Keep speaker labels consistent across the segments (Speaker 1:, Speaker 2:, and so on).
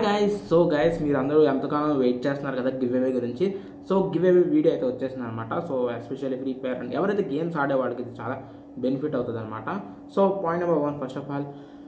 Speaker 1: guys so guys మీరు అందరూ ఎంతగానో వెయిట్ చేస్తున్నారు కదా గివ్ అవే గురించి సో గివ్ అవే వీడియో అయితే వచ్చేసింది అనమాట so especially free fire and ఎవరైతే గేమ్స్ ఆడే వాళ్ళకి ఇది చాలా బెనిఫిట్ అవుతుంది అనమాట so point number one first of all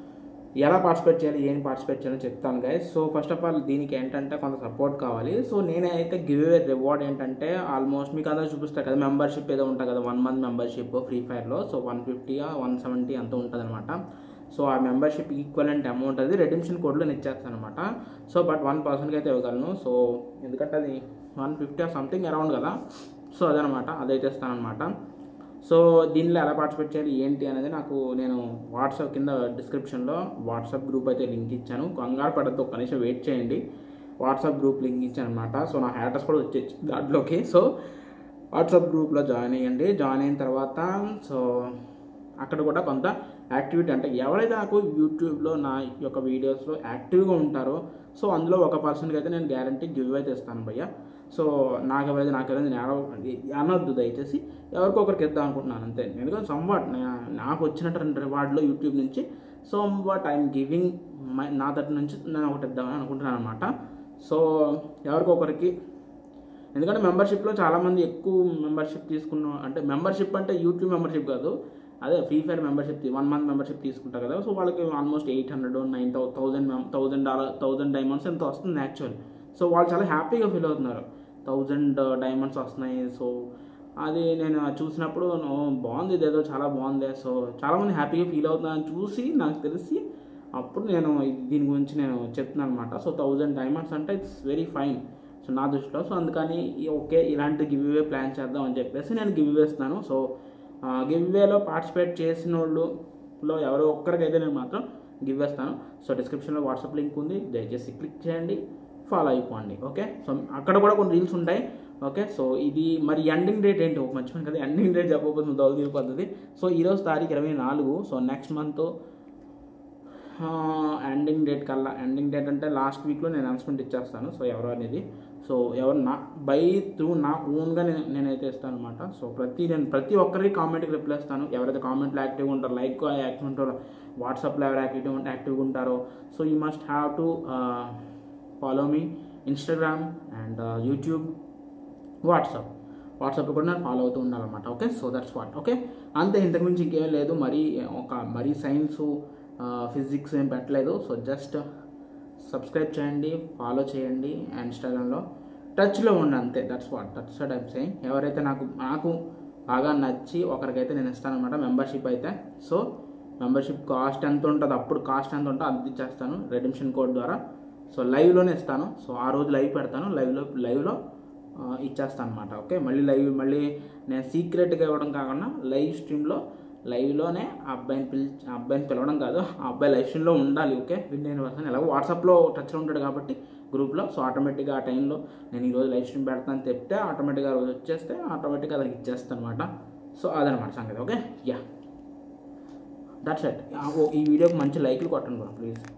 Speaker 1: ఎలా పార్టిసిపేట్ చేయాలి ఏం పార్టిసిపేట్ చేయాలో చెప్తాను guys so first of all దీనికి ఏంటంటే కొంత సపోర్ట్ కావాలి సో నేనైతే గివ్ అవే రివార్డ్ ఏంటంటే ఆల్మోస్ట్ మీకు అందరూ చూపిస్తారు కదా మెంబర్షిప్ ఏదో ఉంటుంది కదా వన్ మంత్ మెంబర్షిప్ ఫ్రీ ఫైర్లో so one fifty one seventy అంత ఉంటుంది అనమాట సో ఆ మెంబర్షిప్ ఈక్వలెంట్ అమౌంట్ అది రెడిమ్షన్ కోడ్లో నేను ఇచ్చేస్తాను అనమాట సో బట్ వన్ పర్సన్కి అయితే ఇవ్వగలను సో ఎందుకంటే అది వన్ ఫిఫ్టీ సంథింగ్ అరౌండ్ కదా సో అదనమాట అదైతే ఇస్తానమాట సో దీనిలో ఎలా పార్టిసిపేట్ చేయాలి ఏంటి అనేది నాకు నేను వాట్సాప్ కింద డిస్క్రిప్షన్లో వాట్సాప్ గ్రూప్ అయితే లింక్ ఇచ్చాను కంగారు పడద్దు ఒక్క నిమిషం వెయిట్ చేయండి వాట్సాప్ గ్రూప్ లింక్ ఇచ్చాను అనమాట సో నా హ్యాటర్స్ కూడా వచ్చేసి దాంట్లోకి సో వాట్సాప్ గ్రూప్లో జాయిన్ అయ్యండి జాయిన్ అయిన తర్వాత సో అక్కడ కూడా కొంత యాక్టివిటీ అంటే ఎవరైతే నాకు యూట్యూబ్లో నా యొక్క వీడియోస్లో యాక్టివ్గా ఉంటారో సో అందులో ఒక పర్సన్కి అయితే నేను గ్యారంటీ గివ్ అయితే ఇస్తాను భయ్య సో నాకు ఎవరైతే నాకు ఎవరైతే నేను అనొద్దు దయచేసి ఎవరికో ఒకరికి ఇద్దాం అనుకుంటున్నాను అంతే ఎందుకంటే సంవాట్ నాకు వచ్చినటువంటి రివార్డ్లో యూట్యూబ్ నుంచి so what I'm giving my నా తరపు నుంచి నేను ఒకటి ఇద్దామని అనుకుంటున్నాను అనమాట సో ఎవరికొకరికి ఎందుకంటే మెంబర్షిప్లో చాలామంది ఎక్కువ మెంబర్షిప్ తీసుకున్న అంటే మెంబర్షిప్ అంటే యూట్యూబ్ మెంబర్షిప్ కాదు అదే free fire membership one month membership తీసుకుంటారు కదా సో వాళ్ళకి almost eight hundred nine thousand thousand dollar thousand diamonds ఎంత వస్తుంది యాక్చువల్ సో వాళ్ళు చాలా హ్యాపీగా ఫీల్ అవుతున్నారు థౌజండ్ డైమండ్స్ వస్తున్నాయి సో అది నేను చూసినప్పుడు "ఓ, బాగుంది ఇదేదో చాలా బాగుంది సో చాలామంది హ్యాపీగా ఫీల్ అవుతున్నారని చూసి నాకు తెలిసి అప్పుడు నేను ఇది- దీని గురించి నేను చెప్తున్నాను అనమాట సో థౌజండ్ డైమండ్స్ అంటే ఇట్స్ వెరీ ఫైన్ సో నా దృష్టిలో సో అందుకని ఈ ఓకే ఇలాంటి గివ్ అవే ప్లాన్ చేద్దాం అని చెప్పేసి నేను గివ్ అవే ఇస్తాను సో గివ్ అవేలో పార్టిసిపేట్ చేసిన వాళ్ళులో ఎవరో ఒక్కరికైతే నేను మాత్రం గివ్ వేస్తాను సో డిస్క్రిప్షన్లో వాట్సాప్ లింక్ ఉంది దయచేసి క్లిక్ చేయండి ఫాలో అయిపోండి ఓకే సో అక్కడ కూడా కొన్ని రీల్స్ ఉంటాయి ఓకే సో ఇది మరి ఎండింగ్ డేట్ ఏంటి ఒక మర్చిపోయింది కదా ఎండింగ్ డేట్ చెప్పకపోతే దౌర్దీయ పద్ధతి సో ఈరోజు తారీఖు ఇరవై నాలుగు so next month ending date కల్లా ఎండింగ్ డేట్ అంటే లాస్ట్ వీక్లో నేను అనౌన్స్మెంట్ ఇచ్చేస్తాను సో ఎవరు అనేది సో ఎవరు నా బై త్రూ నా ఓన్గా నేను నేనైతే ఇస్తాను అనమాట సో ప్రతి నేను ప్రతి ఒక్కరికి కామెంట్కి రిప్లై ఇస్తాను ఎవరైతే కామెంట్లో యాక్టివ్గా ఉంటారో లైక్ యాక్టివ్ ఉంటారో వాట్సాప్లో ఎవరు యాక్టివ్ యాక్టివ్గా ఉంటారో so you must have to follow me Instagram and YouTube WhatsApp WhatsApp కూడా నేను ఫాలో అవుతూ ఉండాలన్నమాట okay so that's what okay అంతే ఇంతకుమించి ఇంకేం లేదు మరీ ఒక మరీ సైన్స్ ఫిజిక్స్ ఏం పెట్టలేదు సో జస్ట్ సబ్స్క్రైబ్ చేయండి ఫాలో చేయండి ఇన్స్టాగ్రామ్లో టచ్లో ఉండి అంతే that's what that's what I'm saying ఎవరైతే నాకు నాకు బాగా నచ్చి ఒకరికైతే నేను ఇస్తానమాట మెంబర్షిప్ అయితే సో మెంబర్షిప్ కాస్ట్ ఎంత ఉంటుంది అప్పుడు కాస్ట్ ఎంత ఉంటుందో అది ఇచ్చేస్తాను రెడిమ్షన్ కోడ్ ద్వారా సో లైవ్లోనే ఇస్తాను సో ఆ రోజు లైవ్ పెడతాను లైవ్లో లైవ్లో ఇచ్చేస్తాను అనమాట ఓకే మళ్ళీ లైవ్ మళ్ళీ నేను సీక్రెట్గా ఇవ్వడం కాకుండా లైవ్ స్ట్రీమ్లో లైవ్లోనే ఆ అబ్బాయిని పిలిచి ఆ అబ్బాయిని పిలవడం కాదు ఆ అబ్బాయి లైవ్ స్ట్రీమ్లో ఉండాలి ఓకే విన్ అయిన పర్సన్ ఎలాగో వాట్సాప్లో టచ్లో ఉంటాడు కాబట్టి గ్రూప్లో సో ఆటోమేటిక్గా ఆ టైంలో నేను ఈరోజు లైవ్ స్ట్రీమ్ పెడతాను చెప్తే ఆటోమేటిక్గా ఆ రోజు వచ్చేస్తే ఆటోమేటిక్గా అతనికి ఇచ్చేస్తాను అనమాట సో అదనమాట సంగతి ఓకే యా దట్స్ ఎట్ ఈ వీడియోకి మంచి లైక్లు కొట్టండి ప్లీజ్